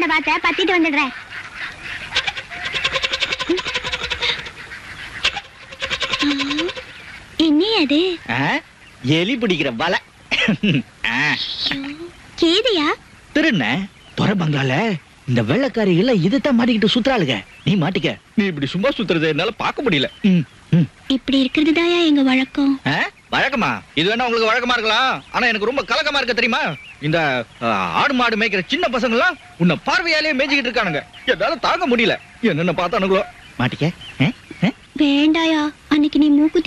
வாத்த பத்திட்டு வந்துடுறேன் என்ன அது ஆ? எலி பிடிக்கிற வலை ஆ, கேதியா திருண்ண துறை பங்களால இந்த வெள்ளக்காரிகள இதுதான் மாட்டிக்கிட்டு சுத்துறாளுங்க நீ மாட்டிக்க நீ இப்படி சும்மா சுத்துறதை என்னால பார்க்க முடியல ம், ம். இப்படி இருக்கிறது தாயா எங்க வழக்கம் ஆ? வழக்கமா இது வேணா உங்களுக்கு வழக்கமா இருக்கலாம் ஆனா எனக்கு ரொம்ப கலக்கமா இருக்க தெரியுமா இந்த ஆ, ஆடு மாடு மேய்க்கிற சின்ன பசங்க எல்லாம் உன்னை பார்வையாலே மேய்ச்சிக்கிட்டு இருக்கானுங்க என்னால தாங்க முடியல என்னென்ன பார்த்தானுங்களோ மாட்டிக்க ஆ? ஆ? வேண்டாயா அன்னைக்கு நீ மூக்கு